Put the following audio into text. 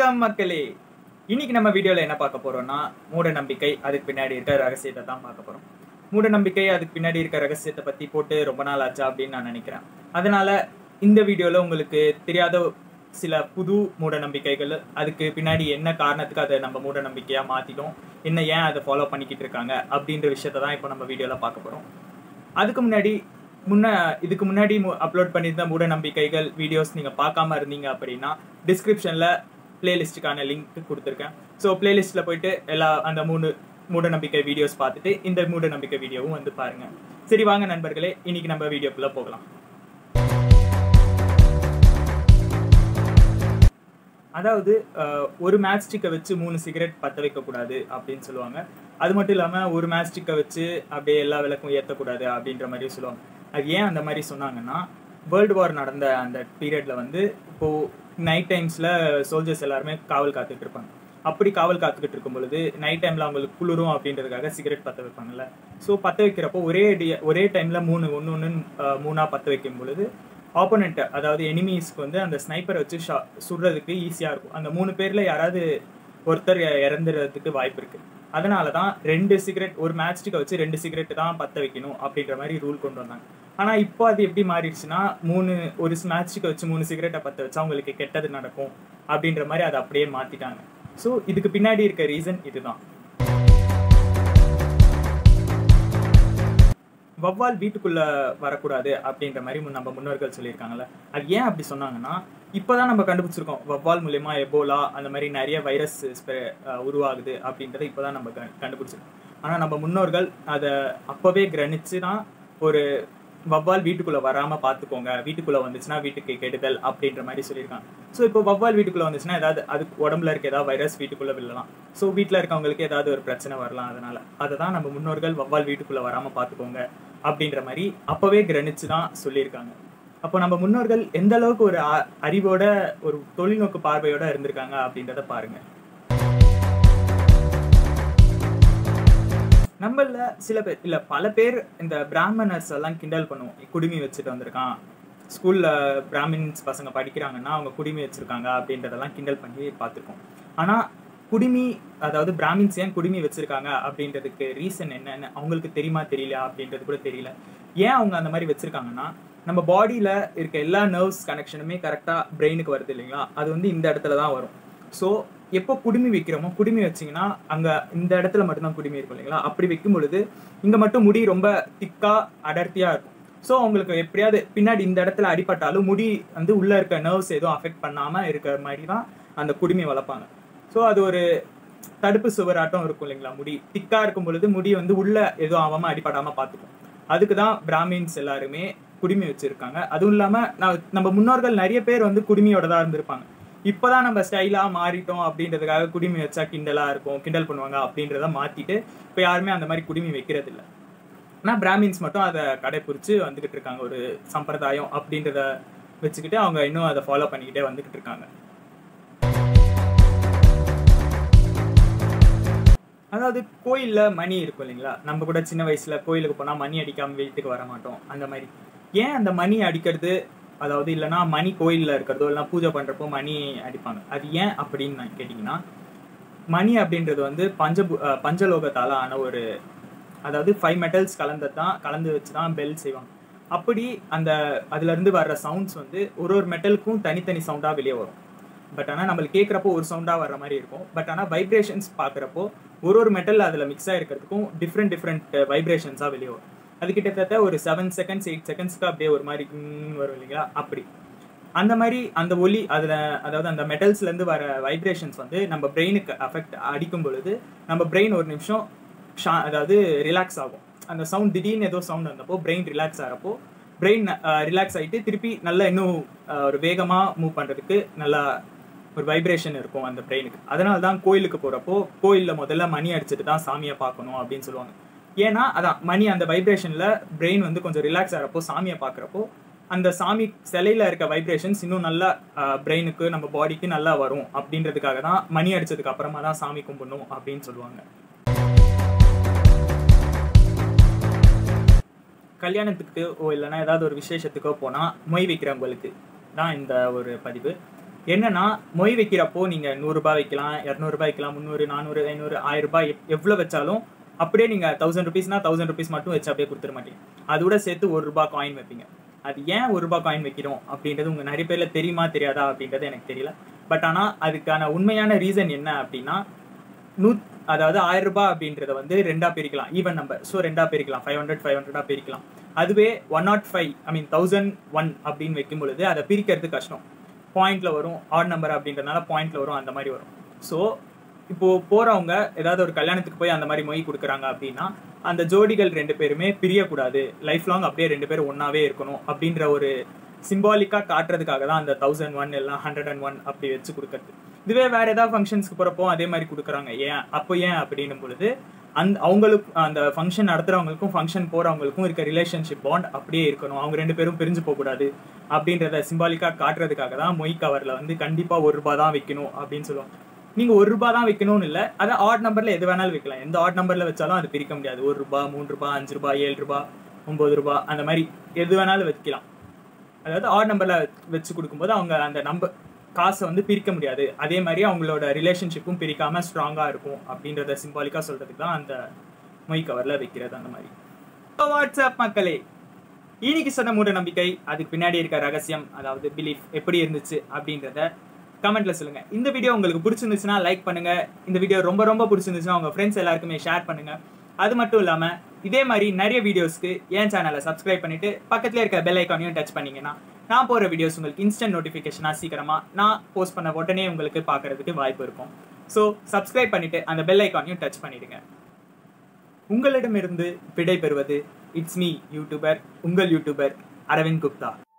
வணக்கம் மக்களே இன்னைக்கு நம்ம வீடியோல என்ன பார்க்க போறோம்னா மூட நம்பிக்கை அதுக்கு பின்னாடி இருக்க ரகசியத்தை தான் பார்க்க போறோம் மூட நம்பிக்கை அதுக்கு பின்னாடி இருக்க ரகசியத்தை பத்தி போட்டு ரொம்ப நாள் ஆச்சா அப்படின்னு நான் நினைக்கிறேன் அதனால இந்த வீடியோல உங்களுக்கு தெரியாத சில புது மூட நம்பிக்கைகள் அதுக்கு பின்னாடி என்ன காரணத்துக்கு அதை நம்ம மூட நம்பிக்கையா மாத்திட்டோம் என்ன ஏன் அதை ஃபாலோ பண்ணிக்கிட்டு இருக்காங்க அப்படின்ற விஷயத்தை தான் இப்போ நம்ம வீடியோல பார்க்க போறோம் அதுக்கு முன்னாடி முன்ன இதுக்கு முன்னாடி அப்லோட் பண்ணியிருந்த மூட நம்பிக்கைகள் வீடியோஸ் நீங்கள் பார்க்காம இருந்தீங்க அப்படின்னா டிஸ்கிரிப்ஷனில் பிளேலிஸ்ட்டுக்கான லிங்க் கொடுத்துருக்கேன் ஸோ பிளேலிஸ்ட்டில் போயிட்டு எல்லா அந்த மூணு மூட நம்பிக்கை வீடியோஸ் பார்த்துட்டு இந்த மூட நம்பிக்கை வீடியோவும் வந்து பாருங்க சரி வாங்க நண்பர்களே இன்னைக்கு நம்ம வீடியோக்குள்ளே போகலாம் அதாவது அஹ், ஒரு மேட்ச் ஸ்டிக்கை வச்சு மூணு சிகரெட் பற்ற வைக்கக்கூடாது அப்படின்னு சொல்லுவாங்க அது மட்டும் இல்லாமல் ஒரு மேட்ச் ஸ்டிக்கை வச்சு அப்படியே எல்லா விளக்கும் ஏற்றக்கூடாது அப்படின்ற மாதிரியும் சொல்லுவாங்க அது ஏன் அந்த மாதிரி சொன்னாங்கன்னா வேர்ல்டு வார் நடந்த அந்த பீரியட்ல வந்து இப்போ நைட் டைம்ஸ்ல சோல்ஜர்ஸ் எல்லாருமே காவல் காத்துட்டு இருப்பாங்க அப்படி காவல் காத்துக்கிட்டு இருக்கும் பொழுது நைட் டைம்ல அவங்களுக்கு குளிரும் அப்படின்றதுக்காக சிகரெட் பற்ற வைப்பாங்கல்ல ஸோ பற்ற வைக்கிறப்போ ஒரே டி- ஒரே டைம்ல மூணு ஒன்று ஒன்று மூணா பற்ற வைக்கும் பொழுது ஆப்போனண்ட் அதாவது எனிமீஸ்க்கு வந்து அந்த ஸ்னைப்பரை வச்சு ஷா- சுடுறதுக்கு ஈஸியாக இருக்கும் அந்த மூணு பேர்ல யாராவது ஒருத்தர் இ- இறந்துறதுக்கு வாய்ப்பு இருக்கு அதனால தான் ரெண்டு சிகரெட் ஒரு மேட்ச்டிக்கை வச்சு ரெண்டு சிகரெட் தான் பற்ற வைக்கணும் அப்படின்ற மாதிரி ரூல் கொண்டு வந்தாங்க ஆனால் இப்போ அது எப்படி மாறிடுச்சுன்னா மூணு ஒரு மேட்ச்டிக்கை வச்சு மூணு சிகரெட்டை பற்ற வச்சா அவங்களுக்கு கெட்டது நடக்கும் அப்படின்ற மாதிரி அதை அப்படியே மாற்றிட்டாங்க ஸோ இதுக்கு பின்னாடி இருக்க ரீசன் இதுதான் வவ்வால் வீட்டுக்குள்ள வரக்கூடாது அப்படின்ற மாதிரி முன் நம்ம முன்னோர்கள் சொல்லியிருக்காங்கல்ல அது ஏன் அப்படி சொன்னாங்கன்னா இப்போதான் நம்ம கண்டுபிடிச்சிருக்கோம் வவ்வால் மூலயமா எபோலா அந்த மாதிரி நிறைய வைரஸ் உருவாகுது அப்படின்றத இப்போதான் நம்ம க- கண்டுபிடிச்சிருக்கோம் ஆனால் நம்ம முன்னோர்கள் அதை அப்போவே கிரணிச்சு தான் ஒரு வவ்வால் வீட்டுக்குள்ள வராம பார்த்துக்கோங்க வீட்டுக்குள்ள வந்துச்சுன்னா வீட்டுக்கு கெடுதல் அப்படின்ற மாதிரி சொல்லியிருக்காங்க ஸோ இப்போ வவ்வால் வீட்டுக்குள்ள வந்துச்சுன்னா ஏதாவது அதுக்கு உடம்புல இருக்க ஏதாவது வைரஸ் வீட்டுக்குள்ள விழலாம் ஸோ வீட்டில் இருக்கவங்களுக்கு ஏதாவது ஒரு பிரச்சனை வரலாம் அதனால அதை தான் நம்ம முன்னோர்கள் வவ்வால் வீட்டுக்குள்ள வராம பார்த்துக்கோங்க அப்படின்ற மாதிரி அப்பவே கிரணிச்சு தான் சொல்லியிருக்காங்க அப்போ நம்ம முன்னோர்கள் எந்த அளவுக்கு ஒரு அ- அறிவோட ஒரு தொழில்நோக்கு பார்வையோட இருந்திருக்காங்க அப்படின்றத பாருங்க நம்மள சில பேர் இல்ல பல பேர் இந்த பிராமணர்ஸ் எல்லாம் கிண்டல் பண்ணுவோம் குடுமி வச்சுட்டு வந்திருக்கான் ஸ்கூல்ல பிராமின்ஸ் பசங்க படிக்கிறாங்கன்னா அவங்க குடுமி வச்சிருக்காங்க அப்படின்றதெல்லாம் கிண்டல் பண்ணி பார்த்துருக்கோம் ஆனா குடுமி அதாவது பிராமின்ஸ் ஏன் குடுமி வச்சிருக்காங்க அப்படின்றதுக்கு ரீசன் என்னன்னு அவங்களுக்கு தெரியுமா தெரியல அப்படின்றது கூட தெரியல ஏன் அவங்க அந்த மாதிரி வச்சிருக்காங்கன்னா நம்ம பாடியில இருக்க எல்லா நர்வ்ஸ் கனெக்ஷனுமே கரெக்டா பிரெயினுக்கு வருது இல்லைங்களா அது வந்து இந்த இடத்துல தான் வரும் ஸோ எப்போ குடுமி வைக்கிறோமோ குடுமி வச்சீங்கன்னா அங்க இந்த இடத்துல மட்டும்தான் குடுமி இருக்கும் இல்லைங்களா அப்படி வைக்கும் பொழுது இங்க மட்டும் முடி ரொம்ப திக்கா அடர்த்தியா இருக்கும் ஸோ அவங்களுக்கு எப்படியாவது பின்னாடி இந்த இடத்துல அடிபட்டாலும் முடி வந்து உள்ள இருக்க நர்வ்ஸ் எதுவும் அஃபெக்ட் பண்ணாம இருக்கிற மாதிரி தான் அந்த குடுமி வளர்ப்பாங்க ஸோ அது ஒரு தடுப்பு சுவராட்டம் இருக்கும் இல்லைங்களா முடி திக்கா இருக்கும் பொழுது முடி வந்து உள்ள எதுவும் ஆகாம அடிபடாம பார்த்துக்கும் அதுக்கு தான் பிராமின்ஸ் எல்லாருமே குடுமி வச்சிருக்காங்க அதுவும் இல்லாம நான் நம்ம முன்னோர்கள் நிறைய பேர் வந்து குடுமியோட தான் இருந்திருப்பாங்க இப்போதான் நம்ம ஸ்டைலா மாறிட்டோம் அப்படின்றதுக்காக குடுமி வச்சா கிண்டலா இருக்கும் கிண்டல் பண்ணுவாங்க அப்படின்றத மாத்திட்டு இப்போ யாருமே அந்த மாதிரி குடுமி வைக்கிறது இல்ல ஆனால் பிராமின்ஸ் மட்டும் அதை கடைபிடிச்சு வந்துகிட்டு இருக்காங்க ஒரு சம்பிரதாயம் அப்படின்றத வச்சுக்கிட்டு அவங்க இன்னும் அதை ஃபாலோ பண்ணிக்கிட்டே வந்துகிட்டு இருக்காங்க அதாவது கோயில்ல மணி இருக்கும் இல்லைங்களா நம்ம கூட சின்ன வயசுல கோயிலுக்கு போனா மணி அடிக்காம வீட்டுக்கு வர மாட்டோம் அந்த மாதிரி ஏன் அந்த மணி அடிக்கிறது அதாவது இல்லைன்னா மணி கோயில்ல இருக்கிறதோ இல்லைன்னா பூஜை பண்றப்போ மணி அடிப்பாங்க அது ஏன் அப்படின்னு நான் கேட்டிங்கன்னா மணி அப்படின்றது வந்து பஞ்ச பஞ்சலோகத்தால ஆன ஒரு அதாவது ஃபைவ் மெட்டல்ஸ் கலந்தது தான் கலந்து வச்சு தான் பெல் செய்வாங்க அப்படி அந்த அதுல இருந்து வர்ற சவுண்ட்ஸ் வந்து ஒரு ஒரு மெட்டலுக்கும் தனித்தனி சவுண்டா வெளியே வரும் பட் ஆனால் நம்மளுக்கு கேட்குறப்போ ஒரு சவுண்டாக வர்ற மாதிரி இருக்கும் பட் ஆனால் வைப்ரேஷன்ஸ் பார்க்குறப்போ ஒரு ஒரு மெட்டல் அதில் மிக்ஸ் ஆகிருக்கிறதுக்கும் டிஃப்ரெண்ட் டிஃப்ரெண்ட் வைப்ரேஷன்ஸாக வெளியே வரும் அது கிட்டத்தட்ட ஒரு செவன் செகண்ட்ஸ் எயிட் செகண்ட்ஸ்க்கு அப்படியே ஒரு மாதிரி ம் வரும் இல்லைங்களா அப்படி அந்த மாதிரி அந்த ஒலி அதில் அதாவது அந்த மெட்டல்ஸ்லேருந்து வர வைப்ரேஷன்ஸ் வந்து நம்ம பிரெயினுக்கு அஃபெக்ட் அடிக்கும் பொழுது நம்ம பிரெயின் ஒரு நிமிஷம் ஷா அதாவது ரிலாக்ஸ் ஆகும் அந்த சவுண்ட் திடீர்னு ஏதோ சவுண்ட் வந்தப்போ பிரெயின் ரிலாக்ஸ் ஆகிறப்போ பிரெயின் ரிலாக்ஸ் ஆகிட்டு திருப்பி நல்லா இன்னும் அஹ், ஒரு வேகமாக மூவ் பண்ணுறதுக்கு நல்லா ஒரு வைப்ரேஷன் இருக்கும் அந்த பிரெயினுக்கு அதனால தான் கோயிலுக்கு போகிறப்போ கோயிலில் முதல்ல மணி அடிச்சுட்டு தான் சாமியை பார்க்கணும் அப்படின்னு சொல்லுவாங்க ஏன்னா அதான் மணி அந்த வைப்ரேஷனில் பிரெயின் வந்து கொஞ்சம் ரிலாக்ஸ் ஆகிறப்போ சாமியை பார்க்குறப்போ அந்த சாமி சிலையில இருக்க வைப்ரேஷன்ஸ் இன்னும் நல்லா பிரெயினுக்கு நம்ம பாடிக்கு நல்லா வரும் அப்படின்றதுக்காக தான் மணி அடிச்சதுக்கு அப்புறமா தான் சாமி கும்பிடணும் அப்படின்னு சொல்லுவாங்க கல்யாணத்துக்கு ஓ இல்லைன்னா ஏதாவது ஒரு விசேஷத்துக்கோ போனால் மொய் வைக்கிறவங்களுக்கு தான் இந்த ஒரு பதிவு என்னன்னா மொய் வைக்கிறப்போ நீங்க நூறு ரூபாய் வைக்கலாம் இரநூறுபா வைக்கலாம் முந்நூறு நானூறு ஐநூறு ஆயிரம் ரூபாய் எப்- எவ்வளவு வச்சாலும் அப்படியே நீங்க தௌசண்ட் ருபீஸ்னா தௌசண்ட் ருபீஸ் மட்டும் வச்சு அப்படியே கொடுத்துட மாட்டீங்க அதோட சேர்த்து ஒரு ரூபாய் காயின் வைப்பீங்க அது ஏன் ஒரு ரூபாய் காயின் வைக்கிறோம் அப்படின்றது உங்க நிறைய பேர்ல தெரியுமா தெரியாதா அப்படின்றது எனக்கு தெரியல பட் ஆனா அதுக்கான உண்மையான ரீசன் என்ன அப்படின்னா நூ அதாவது ஆயிரம் ரூபாய் அப்படின்றத வந்து ரெண்டா பிரிக்கலாம் ஈவன் நம்பர் ஸோ ரெண்டா பிரிக்கலாம் ஃபைவ் ஹண்ட்ரட் ஃபைவ் ஹண்ட்ரடா பிரிக்கலாம் அதுவே one nought five I mean thousand one அப்படின்னு வைக்கும் பொழுது அதை பிரிக்கிறது கஷ்டம் பாயிண்ட்ல வரும் ஆட் நம்பர் அப்படின்றதுனால பாயிண்ட்ல வரும் அந்த மாதிரி வரும் ஸோ இப்போ போறவங்க ஏதாவது ஒரு கல்யாணத்துக்கு போய் அந்த மாதிரி மொய் கொடுக்குறாங்க அப்படின்னா அந்த ஜோடிகள் ரெண்டு பேருமே பிரியக்கூடாது லைஃப் லாங் அப்படியே ரெண்டு பேரும் ஒன்னாவே இருக்கணும் அப்படின்ற ஒரு சிம்பாலிக்கா காட்டுறதுக்காக தான் அந்த தௌசண்ட் ஒன் எல்லாம் ஹண்ட்ரட் அண்ட் ஒன் அப்படி வச்சு கொடுக்கறது இதுவே வேற ஏதாவது ஃபங்க்ஷன்ஸ்க்கு போறப்போ அதே மாதிரி கொடுக்குறாங்க ஏன் அப்போ ஏன் அப்படின்னும் பொழுது அந்த அவங்களுக்கு அந்த ஃபங்க்ஷன் நடத்துறவங்களுக்கும் ஃபங்க்ஷன் போறவங்களுக்கும் இருக்க ரிலேஷன்ஷிப் பாண்ட் அப்படியே இருக்கணும் அவங்க ரெண்டு பேரும் பிரிஞ்சு போகக்கூடாது அப்படின்றத சிம்பாலிக்கா காட்டுறதுக்காக தான் மொய் கவர்ல வந்து கண்டிப்பா ஒரு ரூபாய் தான் வைக்கணும் அப்படின்னு சொல்லுவாங்க நீங்க ஒரு ரூபாய் தான் வைக்கணும்னு இல்ல அதை ஆட் நம்பர்ல எது வேணாலும் வைக்கலாம் எந்த ஆட் நம்பர்ல வச்சாலும் அது பிரிக்க முடியாது ஒரு ரூபாய் மூணு ரூபாய் அஞ்சு ரூபாய் ஏழு ரூபாய் ஒன்பது ரூபாய் அந்த மாதிரி எது வேணாலும் வைக்கலாம் அதாவது ஆட் நம்பர்ல வச்சு கொடுக்கும்போது அவங்க அந்த நம்பர் காசை வந்து பிரிக்க முடியாது அதே மாதிரி அவங்களோட ரிலேஷன்ஷிப்பும் பிரிக்காம ஸ்ட்ராங்கா இருக்கும் அப்படின்றத சிம்பாலிக்கா சொல்றதுக்கு தான் அந்த மொய் கவர்ல வைக்கிறது அந்த மாதிரி வாட்ஸ்அப் மக்களே இன்னைக்கு சொன்ன மூட நம்பிக்கை அதுக்கு பின்னாடி இருக்க ரகசியம் அதாவது பிலீஃப் எப்படி இருந்துச்சு அப்படின்றத கமெண்ட்ல சொல்லுங்க இந்த வீடியோ உங்களுக்கு பிடிச்சிருந்துச்சுன்னா லைக் பண்ணுங்க இந்த வீடியோ ரொம்ப ரொம்ப பிடிச்சிருந்துச்சுன்னா உங்க ஃப்ரெண்ட்ஸ் எல்லாருக்குமே ஷேர் பண்ணுங்க அது மட்டும் இல்லாம இதே மாதிரி நிறைய வீடியோஸ்க்கு என் சேனலை சப்ஸ்கிரைப் பண்ணிட்டு பக்கத்துல இருக்க பெல் ஐக்கானையும் டச் பண்ணீங்கன்னா நான் போற வீடியோஸ் உங்களுக்கு இன்ஸ்டன்ட் நோட்டிஃபிகேஷனா சீக்கிரமா நான் போஸ்ட் பண்ண உடனே உங்களுக்கு பார்க்கறதுக்கு வாய்ப்பு இருக்கும் ஸோ சப்ஸ்கிரைப் பண்ணிட்டு அந்த பெல் ஐக்கானையும் டச் பண்ணிடுங்க உங்களிடமிருந்து விடை பெறுவது இட்ஸ் மீ யூடியூபர் உங்கள் யூடியூபர் அரவிந்த் குப்தா